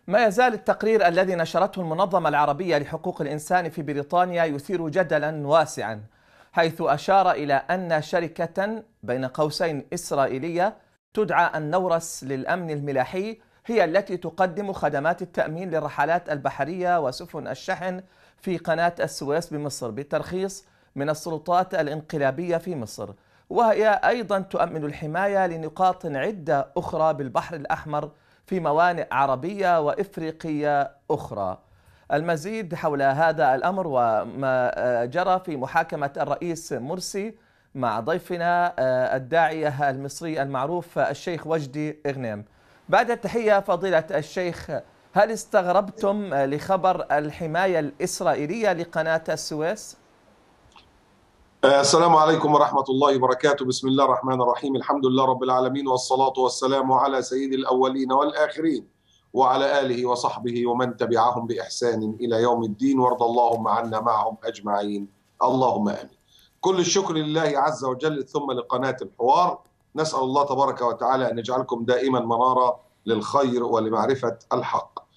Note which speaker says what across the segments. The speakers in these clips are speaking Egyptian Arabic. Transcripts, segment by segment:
Speaker 1: ما يزال التقرير الذي نشرته المنظمة العربية لحقوق الإنسان في بريطانيا يثير جدلا واسعا حيث أشار إلى أن شركة بين قوسين إسرائيلية تدعى النورس للأمن الملاحي هي التي تقدم خدمات التأمين للرحلات البحرية وسفن الشحن في قناة السويس بمصر بالترخيص من السلطات الانقلابية في مصر وهي أيضا تؤمن الحماية لنقاط عدة أخرى بالبحر الأحمر في موانئ عربية وإفريقية أخرى المزيد حول هذا الأمر وما جرى في محاكمة الرئيس مرسي مع ضيفنا الداعية المصري المعروف الشيخ وجدي إغنيم بعد التحية فضيلة الشيخ هل استغربتم لخبر الحماية الإسرائيلية لقناة السويس؟
Speaker 2: السلام عليكم ورحمة الله وبركاته بسم الله الرحمن الرحيم الحمد لله رب العالمين والصلاة والسلام على سيد الأولين والآخرين وعلى آله وصحبه ومن تبعهم بإحسان إلى يوم الدين وارض اللهم عنا معهم أجمعين اللهم آمين كل الشكر لله عز وجل ثم لقناة الحوار نسأل الله تبارك وتعالى أن يجعلكم دائما منارة للخير ولمعرفة الحق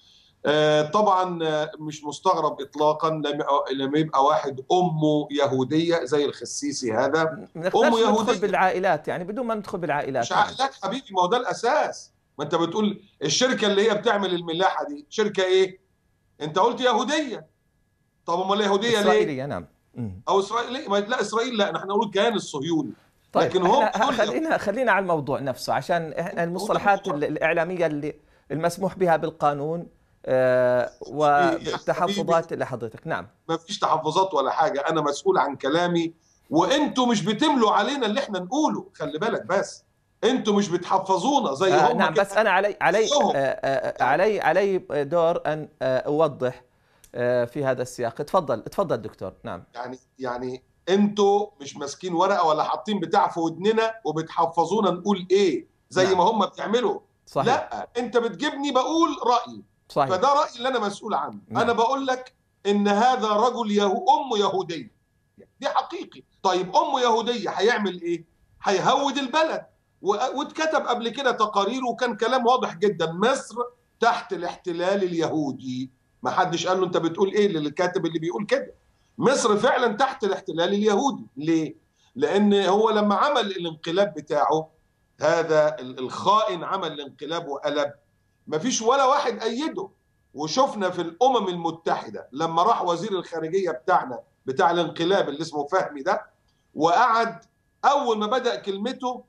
Speaker 2: طبعا مش مستغرب اطلاقا لما يبقى واحد امه يهوديه زي الخسيسي هذا
Speaker 1: امه يهوديه ندخل بالعائلات يعني بدون ما ندخل بالعائلات
Speaker 2: مش عائلات حبيبي ما هو ده الاساس ما انت بتقول الشركه اللي هي بتعمل الملاحه دي شركه ايه؟ انت قلت يهوديه طب امال يهوديه ليه؟
Speaker 1: اسرائيليه نعم
Speaker 2: او اسرائيليه لا اسرائيل لا نحن نقول الكيان الصهيوني
Speaker 1: طيب لكن هم خلينا خلينا على الموضوع نفسه عشان المصطلحات الاعلاميه اللي المسموح بها بالقانون آه والتحفظات اللي حضرتك نعم
Speaker 2: ما فيش تحفظات ولا حاجة أنا مسؤول عن كلامي وأنتوا مش بتملوا علينا اللي احنا نقوله خلي بالك بس أنتوا مش بتحفظونا زي
Speaker 1: آه هم نعم بس أنا علي علي آه آه علي علي دور أن أوضح في هذا السياق اتفضل اتفضل دكتور نعم
Speaker 2: يعني يعني انتوا مش ماسكين ورقه ولا حاطين بتاع في ودننا وبتحفظونا نقول ايه زي نعم. ما هم بيعملوا صحيح. لا انت بتجيبني بقول رايي صحيح. فده رايي اللي انا مسؤول عنه نعم. انا بقول لك ان هذا رجل يهو امه يهوديه دي حقيقي طيب امه يهوديه هيعمل ايه هيهود البلد واتكتب قبل كده تقارير وكان كلام واضح جدا مصر تحت الاحتلال اليهودي ما حدش قال له انت بتقول ايه للكاتب اللي بيقول كده مصر فعلا تحت الاحتلال اليهودي ليه لان هو لما عمل الانقلاب بتاعه هذا الخائن عمل الانقلاب وقلب ما فيش ولا واحد أيده وشفنا في الأمم المتحدة لما راح وزير الخارجية بتاعنا بتاع الانقلاب اللي اسمه فهمي ده وقعد أول ما بدأ كلمته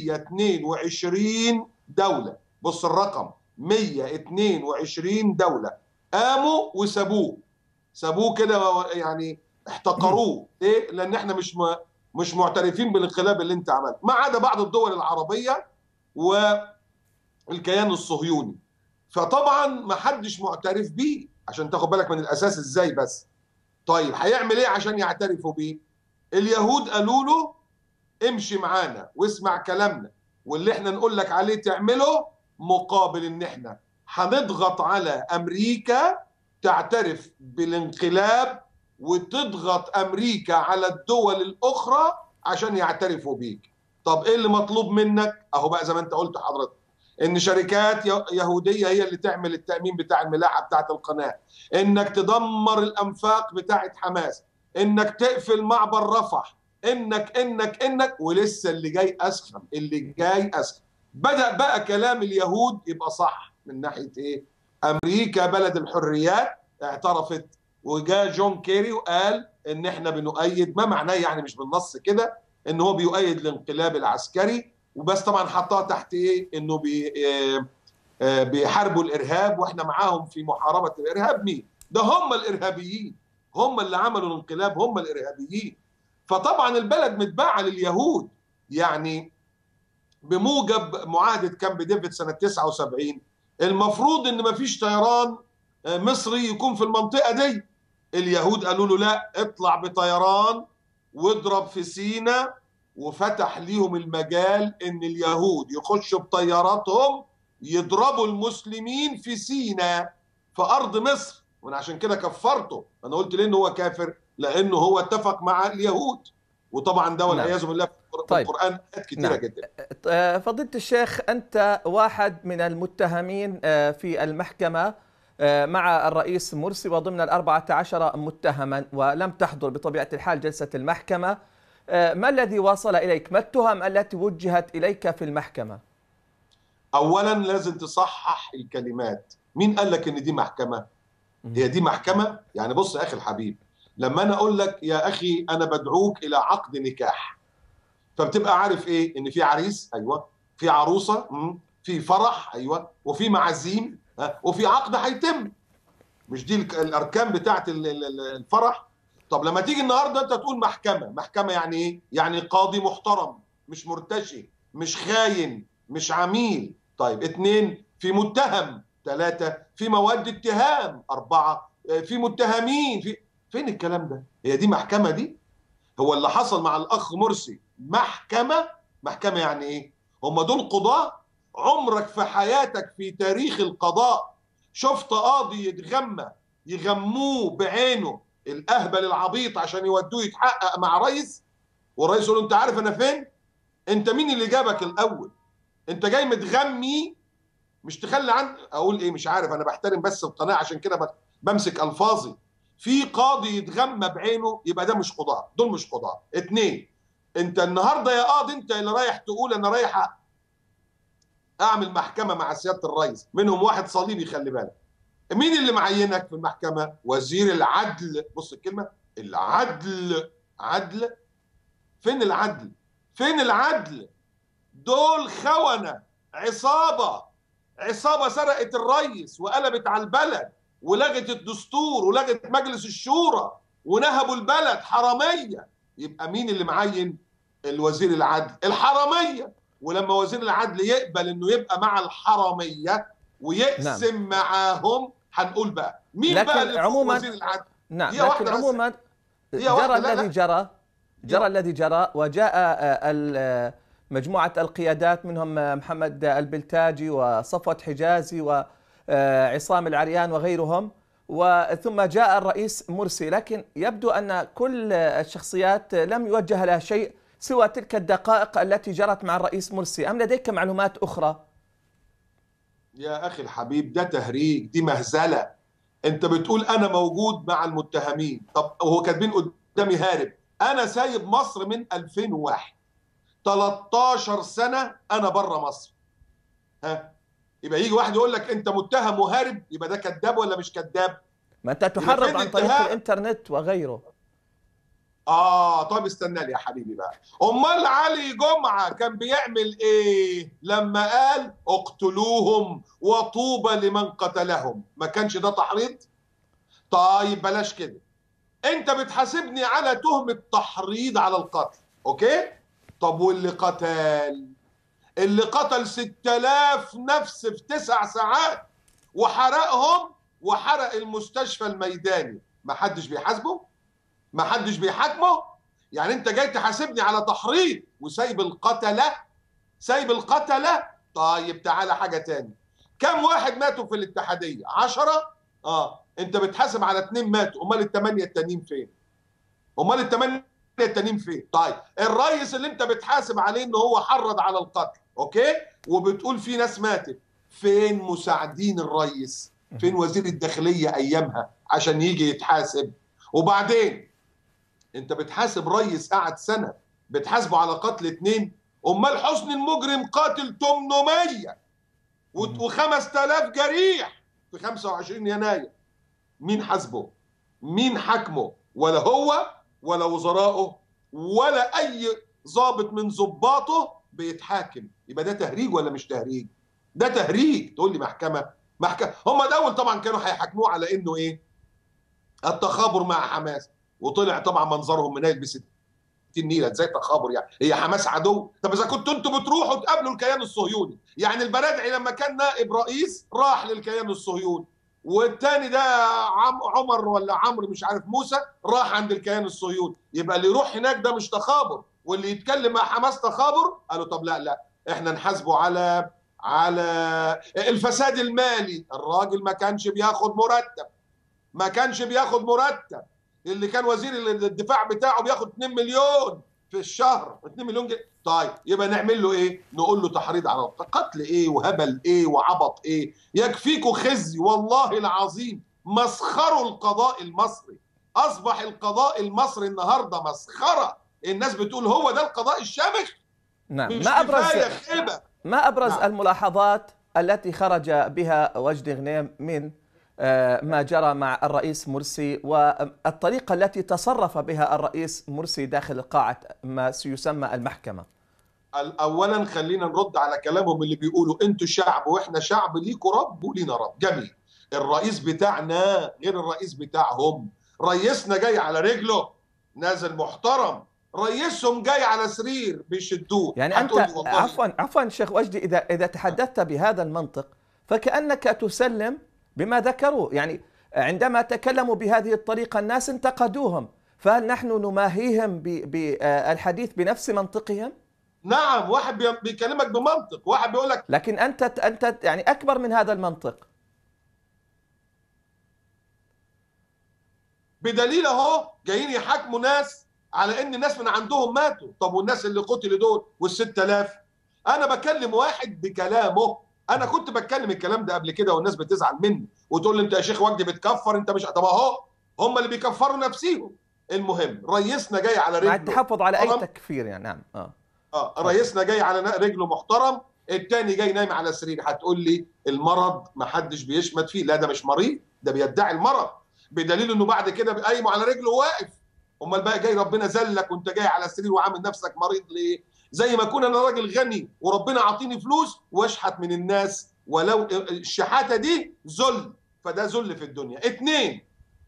Speaker 2: 122 دولة بص الرقم 122 دولة قاموا وسابوه سابوه كده يعني احتقروه ليه؟ لأن احنا مش م... مش معترفين بالانقلاب اللي انت عملته ما عدا بعض الدول العربية و الكيان الصهيوني فطبعا ما حدش معترف بيه عشان تاخد بالك من الاساس ازاي بس طيب هيعمل ايه عشان يعترفوا بيه اليهود قالوا له امشي معانا واسمع كلامنا واللي احنا نقول لك عليه تعمله مقابل ان احنا هنضغط على امريكا تعترف بالانقلاب وتضغط امريكا على الدول الاخرى عشان يعترفوا بيك طب ايه اللي مطلوب منك اهو بقى زي ما انت قلت حضرتك ان شركات يهوديه هي اللي تعمل التامين بتاع الملاحه بتاعه القناه انك تدمر الانفاق بتاعه حماس انك تقفل معبر رفح انك انك انك ولسه اللي جاي اسخن اللي جاي اسخن بدا بقى كلام اليهود يبقى صح من ناحيه ايه امريكا بلد الحريات اعترفت وجاء جون كيري وقال ان احنا بنؤيد ما معناه يعني مش بالنص كده ان هو بيؤيد الانقلاب العسكري وبس طبعا حطها تحت ايه انه بي بيحاربوا الارهاب واحنا معاهم في محاربه الارهاب مين ده هم الارهابيين هم اللي عملوا الانقلاب هم الارهابيين فطبعا البلد متباعه لليهود يعني بموجب معاهده كامب ديفيد سنه 79 المفروض ان ما فيش طيران مصري يكون في المنطقه دي اليهود قالوا له لا اطلع بطيران واضرب في سينا وفتح ليهم المجال ان اليهود يخشوا بطياراتهم يضربوا المسلمين في سينا في ارض مصر وانا عشان كده كفرته انا قلت ليه ان هو كافر لانه هو اتفق مع اليهود وطبعا ده والعياذ بالله في
Speaker 1: طيب.
Speaker 2: القران ايات كثيره
Speaker 1: نعم.
Speaker 2: جدا
Speaker 1: فضيله الشيخ انت واحد من المتهمين في المحكمه مع الرئيس مرسي وضمن الأربعة عشر متهما ولم تحضر بطبيعة الحال جلسة المحكمة ما الذي وصل إليك؟ ما التهم التي وجهت إليك في المحكمة؟
Speaker 2: أولا لازم تصحح الكلمات مين قال لك إن دي محكمة؟ هي دي محكمة؟ يعني بص يا أخي الحبيب لما أنا أقول لك يا أخي أنا بدعوك إلى عقد نكاح فبتبقى عارف إيه؟ إن في عريس أيوه في عروسة مم. في فرح أيوه وفي معزيم وفي عقد هيتم مش دي الاركان بتاعت الفرح طب لما تيجي النهارده انت تقول محكمه محكمه يعني ايه يعني قاضي محترم مش مرتشي مش خاين مش عميل طيب اتنين في متهم ثلاثة في مواد اتهام أربعة في متهمين في فين الكلام ده هي دي محكمة دي هو اللي حصل مع الأخ مرسي محكمة محكمة يعني إيه هم دول قضاة عمرك في حياتك في تاريخ القضاء شفت قاضي يتغمى يغموه بعينه الاهبل العبيط عشان يودوه يتحقق مع رئيس والرئيس يقول له انت عارف انا فين انت مين اللي جابك الاول انت جاي متغمي مش تخلي عن اقول ايه مش عارف انا بحترم بس القناه عشان كده بمسك الفاظي في قاضي يتغمى بعينه يبقى ده مش قضاء دول مش قضاء اتنين انت النهارده يا قاضي انت اللي رايح تقول انا رايح اعمل محكمه مع سياده الرئيس منهم واحد صليبي خلي بالك مين اللي معينك في المحكمه وزير العدل بص الكلمه العدل عدل فين العدل فين العدل دول خونه عصابه عصابه سرقت الرئيس وقلبت على البلد ولغت الدستور ولغت مجلس الشورى ونهبوا البلد حراميه يبقى مين اللي معين الوزير العدل الحراميه ولما وزير العدل يقبل انه يبقى مع الحراميه ويقسم نعم. معاهم هنقول بقى
Speaker 1: مين لكن بقى اللي عموما وزير العدل نعم لكن عموما جرى الذي جرى جرى الذي جرى وجاء مجموعة القيادات منهم محمد البلتاجي وصفوة حجازي وعصام العريان وغيرهم وثم جاء الرئيس مرسي لكن يبدو أن كل الشخصيات لم يوجه لها شيء سوى تلك الدقائق التي جرت مع الرئيس مرسي أم لديك معلومات أخرى؟
Speaker 2: يا أخي الحبيب ده تهريج دي مهزلة أنت بتقول أنا موجود مع المتهمين طب هو كاتبين قدامي هارب أنا سايب مصر من 2001 13 سنة أنا بره مصر ها يبقى يجي واحد يقول لك أنت متهم وهارب يبقى ده كذاب ولا مش كذاب؟
Speaker 1: ما أنت تحرض عن طريق الإنترنت وغيره
Speaker 2: اه طب استنى لي يا حبيبي بقى امال علي جمعه كان بيعمل ايه لما قال اقتلوهم وطوبى لمن قتلهم ما كانش ده تحريض طيب بلاش كده انت بتحاسبني على تهمه تحريض على القتل اوكي طب واللي قتل اللي قتل 6000 نفس في تسع ساعات وحرقهم وحرق المستشفى الميداني ما حدش بيحاسبه ما حدش بيحاكمه يعني انت جاي تحاسبني على تحريض وسايب القتله سايب القتله طيب تعالى حاجه تاني كم واحد ماتوا في الاتحاديه عشرة اه انت بتحاسب على اتنين ماتوا امال الثمانيه التانيين فين امال الثمانيه التانيين فين طيب الرئيس اللي انت بتحاسب عليه ان هو حرض على القتل اوكي وبتقول في ناس ماتت فين مساعدين الرئيس فين وزير الداخليه ايامها عشان يجي يتحاسب وبعدين انت بتحاسب ريس قعد سنه بتحاسبه على قتل اتنين امال حسني المجرم قاتل 800 و5000 جريح في 25 يناير مين حاسبه مين حاكمه ولا هو ولا وزرائه ولا اي ضابط من ضباطه بيتحاكم يبقى ده تهريج ولا مش تهريج ده تهريج تقول لي محكمه محكمه هم الاول طبعا كانوا هيحاكموه على انه ايه التخابر مع حماس وطلع طبعا منظرهم منيل ب 60 نيله زي تخابر يعني هي حماس عدو طب اذا كنتوا انتوا بتروحوا تقابلوا الكيان الصهيوني يعني البرادعي لما كان نائب رئيس راح للكيان الصهيوني والتاني ده عم عمر ولا عمرو مش عارف موسى راح عند الكيان الصهيوني يبقى اللي يروح هناك ده مش تخابر واللي يتكلم مع حماس تخابر قالوا طب لا لا احنا نحاسبه على على الفساد المالي الراجل ما كانش بياخد مرتب ما كانش بياخد مرتب اللي كان وزير الدفاع بتاعه بياخد 2 مليون في الشهر 2 مليون جنيه طيب يبقى نعمل له ايه نقول له تحريض على قتل ايه وهبل ايه وعبط ايه يكفيكوا خزي والله العظيم مسخروا القضاء المصري اصبح القضاء المصري النهارده مسخره الناس بتقول هو ده القضاء الشامخ
Speaker 1: نعم
Speaker 2: مش
Speaker 1: ما ابرز
Speaker 2: كفاية خيبه
Speaker 1: ما ابرز
Speaker 2: نعم.
Speaker 1: الملاحظات التي خرج بها وجدي غنيم من آه، ما جرى مع الرئيس مرسي والطريقة التي تصرف بها الرئيس مرسي داخل قاعة ما سيسمى المحكمة
Speaker 2: اولا خلينا نرد على كلامهم اللي بيقولوا انتوا شعب واحنا شعب ليكوا رب ولينا رب جميل الرئيس بتاعنا غير الرئيس بتاعهم رئيسنا جاي على رجله نازل محترم رئيسهم جاي على سرير بيشدوه
Speaker 1: يعني أنت
Speaker 2: هتقولي والله
Speaker 1: عفوا عفوا شيخ وجدي إذا إذا تحدثت بهذا المنطق فكأنك تسلم بما ذكروا يعني عندما تكلموا بهذه الطريقة الناس انتقدوهم فهل نحن نماهيهم بالحديث بنفس منطقهم؟
Speaker 2: نعم واحد بي- بيكلمك بمنطق واحد بيقول لك
Speaker 1: لكن أنت أنت يعني أكبر من هذا المنطق
Speaker 2: بدليل اهو جايين يحاكموا ناس على ان ناس من عندهم ماتوا طب والناس اللي قتلوا دول وال6000 انا بكلم واحد بكلامه انا كنت بتكلم الكلام ده قبل كده والناس بتزعل مني وتقول لي انت يا شيخ وجدي بتكفر انت مش طب اهو هم اللي بيكفروا نفسيهم المهم رئيسنا جاي على
Speaker 1: مع
Speaker 2: رجله
Speaker 1: التحفظ على أي
Speaker 2: طبعاً.
Speaker 1: تكفير يعني نعم آه.
Speaker 2: اه رئيسنا جاي على رجله محترم التاني جاي نايم على سرير هتقول لي المرض ما حدش بيشمت فيه لا ده مش مريض ده بيدعي المرض بدليل انه بعد كده قايمه على رجله واقف امال بقى جاي ربنا زلك وانت جاي على سرير وعامل نفسك مريض ليه زي ما اكون انا راجل غني وربنا عاطيني فلوس واشحت من الناس ولو الشحاته دي ذل فده ذل في الدنيا اتنين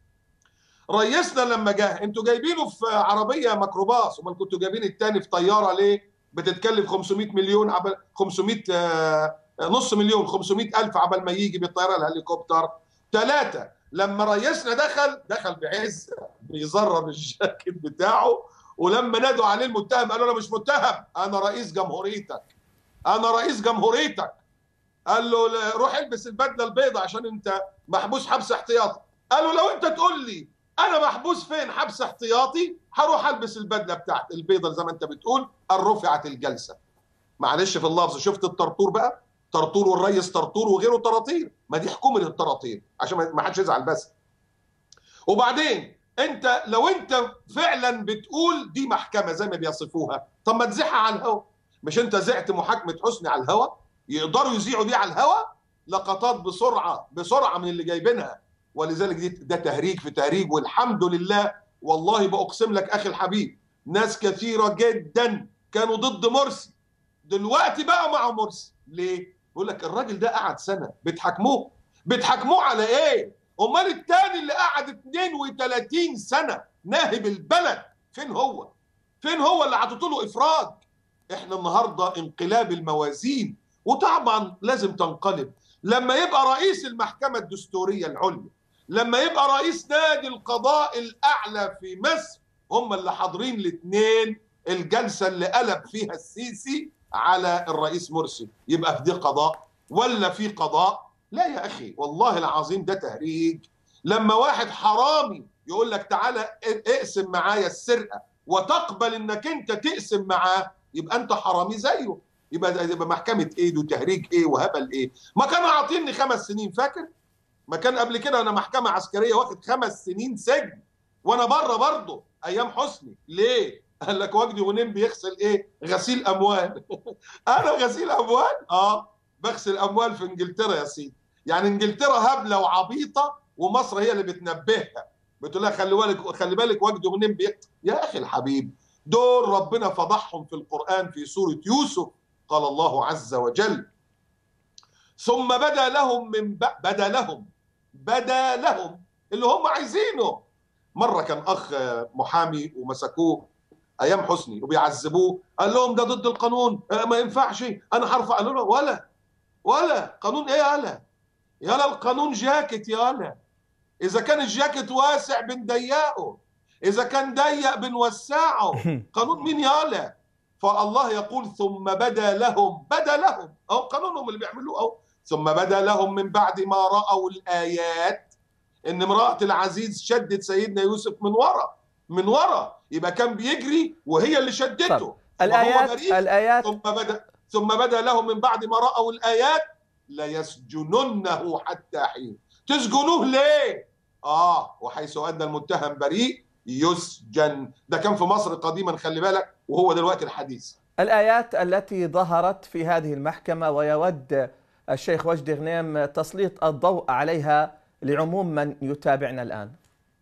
Speaker 2: رئيسنا لما جه انتوا جايبينه في عربيه ميكروباص امال كنتوا جايبين التاني في طياره ليه بتتكلف 500 مليون عبل 500 آه، نص مليون 500 الف عبل ما يجي بالطياره الهليكوبتر ثلاثه لما رئيسنا دخل دخل بعز بيزرر الجاكيت بتاعه ولما نادوا عليه المتهم قالوا انا مش متهم انا رئيس جمهوريتك انا رئيس جمهوريتك قال له لا، روح البس البدله البيضاء عشان انت محبوس حبس احتياطي قالوا لو انت تقول لي انا محبوس فين حبس احتياطي هروح البس البدله بتاعت البيضه زي ما انت بتقول قال رفعت الجلسه معلش في اللفظ شفت الطرطور بقى طرطور والريس طرطور وغيره طراطير ما دي حكومه الطراطير عشان ما ما حدش يزعل بس وبعدين انت لو انت فعلا بتقول دي محكمه زي ما بيصفوها طب ما تزحها على الهوا مش انت زعت محاكمه حسني على الهوا يقدروا يذيعوا دي على الهوا لقطات بسرعه بسرعه من اللي جايبينها ولذلك دي ده تهريج في تهريج والحمد لله والله باقسم لك اخي الحبيب ناس كثيره جدا كانوا ضد مرسي دلوقتي بقى مع مرسي ليه؟ بيقول لك الراجل ده قعد سنه بتحاكموه بتحاكموه على ايه؟ امال التاني اللي قعد 32 سنه ناهب البلد فين هو؟ فين هو اللي عطيتوا له افراج؟ احنا النهارده انقلاب الموازين وطبعا لازم تنقلب لما يبقى رئيس المحكمه الدستوريه العليا لما يبقى رئيس نادي القضاء الاعلى في مصر هم اللي حاضرين الاثنين الجلسه اللي قلب فيها السيسي على الرئيس مرسي يبقى في دي قضاء ولا في قضاء لا يا اخي والله العظيم ده تهريج لما واحد حرامي يقول لك تعالى اقسم معايا السرقه وتقبل انك انت تقسم معاه يبقى انت حرامي زيه يبقى ده يبقى محكمه ايه وتهريج ايه وهبل ايه ما كانوا عاطيني خمس سنين فاكر ما كان قبل كده انا محكمه عسكريه واخد خمس سنين سجن وانا بره برضه ايام حسني ليه قال لك وجدي غنيم بيغسل ايه غسيل اموال انا غسيل اموال اه بغسل اموال في انجلترا يا سيدي يعني انجلترا هبله وعبيطه ومصر هي اللي بتنبهها بتقول لها خلي بالك خلي بالك وجدي غنيم بي... يا اخي الحبيب دول ربنا فضحهم في القران في سوره يوسف قال الله عز وجل ثم بدا لهم من ب... بدا لهم بدا لهم اللي هم عايزينه مره كان اخ محامي ومسكوه ايام حسني وبيعذبوه قال لهم ده ضد القانون ما ينفعش انا هرفع قالوا له ولا ولا قانون ايه يالا يالا القانون جاكيت يالا اذا كان الجاكيت واسع بنضيقه اذا كان ضيق بنوسعه قانون مين يالا فالله يقول ثم بدا لهم بدا لهم او قانونهم اللي بيعملوه او ثم بدا لهم من بعد ما راوا الايات ان امراه العزيز شدت سيدنا يوسف من ورا من ورا يبقى كان بيجري وهي اللي شدته
Speaker 1: الآيات الآيات
Speaker 2: ثم بدا ثم بدا لهم من بعد ما راوا الايات ليسجننه حتى حين تسجنوه ليه اه وحيث ادى المتهم بريء يسجن ده كان في مصر قديما خلي بالك وهو دلوقتي الحديث
Speaker 1: الآيات التي ظهرت في هذه المحكمة ويود الشيخ وجدي غنيم تسليط الضوء عليها لعموم من يتابعنا الآن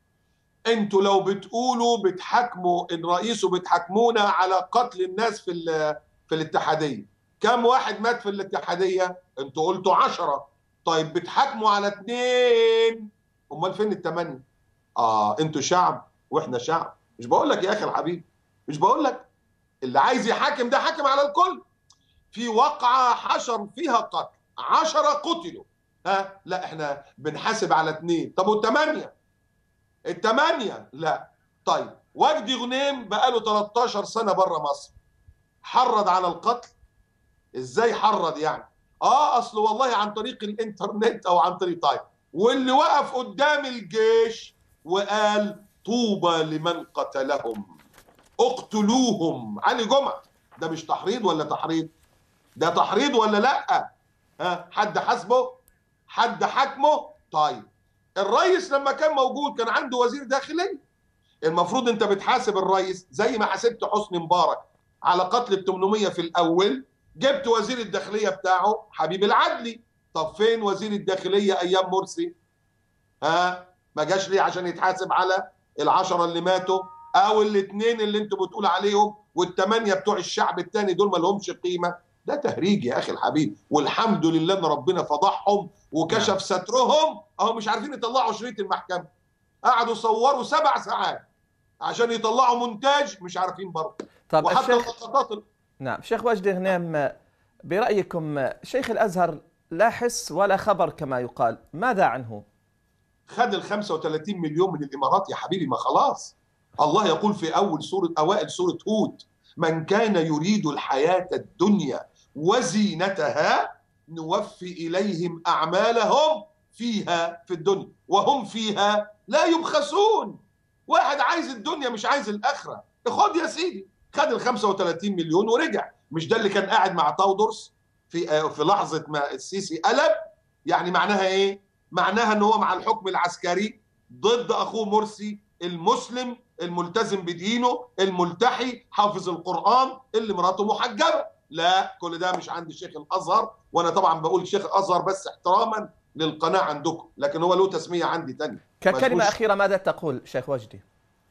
Speaker 2: انتوا لو بتقولوا بتحاكموا الرئيس وبتحاكمونا على قتل الناس في في الاتحاديه كم واحد مات في الاتحاديه انتوا قلتوا عشرة طيب بتحاكموا على اثنين امال فين الثمانيه اه انتوا شعب واحنا شعب مش بقول لك يا اخي الحبيب مش بقول لك اللي عايز يحاكم ده حاكم على الكل في وقعه حشر فيها قتل عشرة قتلوا ها لا احنا بنحاسب على اثنين طب والثمانيه الثمانيه لا طيب وجدي غنيم بقاله 13 سنه بره مصر حرض على القتل ازاي حرض يعني اه اصل والله عن طريق الانترنت او عن طريق طيب واللي وقف قدام الجيش وقال طوبى لمن قتلهم اقتلوهم علي جمعه ده مش تحريض ولا تحريض ده تحريض ولا لا ها حد حاسبه حد حاكمه طيب الرئيس لما كان موجود كان عنده وزير داخليه المفروض انت بتحاسب الرئيس زي ما حاسبت حسني مبارك على قتل ال 800 في الاول جبت وزير الداخليه بتاعه حبيب العدلي طب فين وزير الداخليه ايام مرسي ها ما جاش ليه عشان يتحاسب على العشرة اللي ماتوا او الاثنين اللي انتوا بتقول عليهم والثمانيه بتوع الشعب الثاني دول ما لهمش قيمه ده تهريج يا اخي الحبيب والحمد لله ان ربنا فضحهم وكشف نعم. سترهم اهو مش عارفين يطلعوا شريط المحكمه قعدوا صوروا سبع ساعات عشان يطلعوا مونتاج مش عارفين برضه
Speaker 1: طب وحتى الشيخ... نعم شيخ وجدي غنيم برايكم شيخ الازهر لا حس ولا خبر كما يقال ماذا عنه
Speaker 2: خد ال 35 مليون من الامارات يا حبيبي ما خلاص الله يقول في اول سوره اوائل سوره هود من كان يريد الحياه الدنيا وزينتها نوفي اليهم اعمالهم فيها في الدنيا وهم فيها لا يبخسون واحد عايز الدنيا مش عايز الاخره خد يا سيدي خد ال 35 مليون ورجع مش ده اللي كان قاعد مع تاودرس في في لحظه ما السيسي قلب يعني معناها ايه معناها ان هو مع الحكم العسكري ضد اخوه مرسي المسلم الملتزم بدينه الملتحي حافظ القران اللي مراته محجبه لا كل ده مش عند شيخ الازهر وانا طبعا بقول شيخ الازهر بس احتراما للقناه عندكم لكن هو له تسميه عندي تانية
Speaker 1: ككلمه اخيره ماذا تقول شيخ وجدي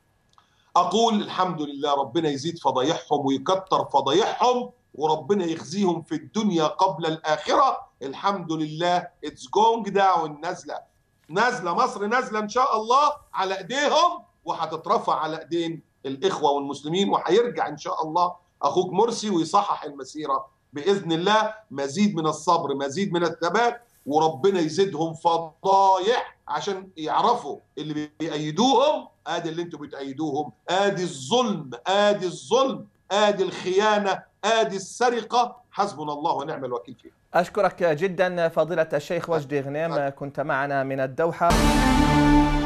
Speaker 2: اقول الحمد لله ربنا يزيد فضايحهم ويكتر فضايحهم وربنا يخزيهم في الدنيا قبل الاخره الحمد لله اتس جونج داون نازله نازله مصر نازله ان شاء الله على ايديهم وهتترفع على ايدين الاخوه والمسلمين وهيرجع ان شاء الله اخوك مرسي ويصحح المسيره باذن الله مزيد من الصبر مزيد من الثبات وربنا يزيدهم فضايح عشان يعرفوا اللي بيأيدوهم ادي اللي انتوا بتأيدوهم ادي الظلم ادي الظلم ادي الخيانه ادي السرقه حسبنا الله ونعم الوكيل فيها
Speaker 1: اشكرك جدا فضيله الشيخ وجدي غنيم كنت معنا من الدوحه